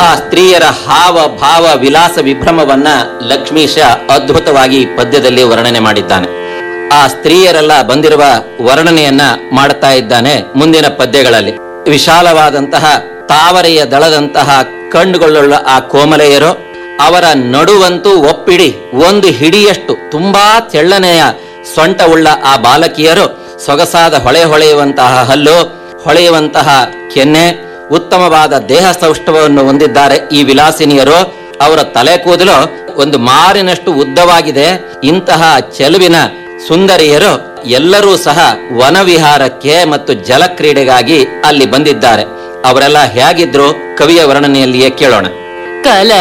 ಆ ಸ್ತ್ರೀಯರ ಹಾವ ಭಾವ ವಿಲಾಸ ವಿಭ್ರಮವನ್ನ ಲಕ್ಷ್ಮೀಶ ಅದ್ಭುತವಾಗಿ ಈ ಪದ್ಯದಲ್ಲಿ ವರ್ಣನೆ ಮಾಡಿದ್ದಾನೆ ಆ ಸ್ತ್ರೀಯರೆಲ್ಲ ಬಂದಿರುವ ವರ್ಣನೆಯನ್ನ ಮಾಡ್ತಾ ಇದ್ದಾನೆ ಮುಂದಿನ ಪದ್ಯಗಳಲ್ಲಿ ವಿಶಾಲವಾದಂತಹ ತಾವರೆಯ ದಳದಂತಹ ಕಣ್ಣುಗಳುಳ್ಳ ಆ ಕೋಮಲೆಯರು ಅವರ ನಡುವಂತೂ ಒಪ್ಪಿಡಿ ಒಂದು ಹಿಡಿಯಷ್ಟು ತುಂಬಾ ತೆಳ್ಳನೆಯ ಸೊಂಟವುಳ್ಳ ಆ ಬಾಲಕಿಯರು ಸೊಗಸಾದ ಹೊಳೆ ಹೊಳೆಯುವಂತಹ ಹಲ್ಲು ಹೊಳೆಯುವಂತಹ ಕೆನ್ನೆ ಉತ್ತಮವಾದ ದೇಹ ಸೌಷ್ಠವವನ್ನು ಹೊಂದಿದ್ದಾರೆ ಈ ವಿಲಾಸಿನಿಯರು ಅವರ ತಲೆ ಕೂದಲು ಒಂದು ಮಾರಿನಷ್ಟು ಉದ್ದವಾಗಿದೆ ಇಂತಹ ಚೆಲುವಿನ ಸುಂದರಿಯರು ಎಲ್ಲರೂ ಸಹ ವನವಿಹಾರಕ್ಕೆ ಮತ್ತು ಜಲಕ್ರೀಡೆಗಾಗಿ ಅಲ್ಲಿ ಬಂದಿದ್ದಾರೆ ಅವರೆಲ್ಲ ಹೇಗಿದ್ರು ಕವಿಯ ವರ್ಣನೆಯಲ್ಲಿಯೇ ಕೇಳೋಣ ಕಲ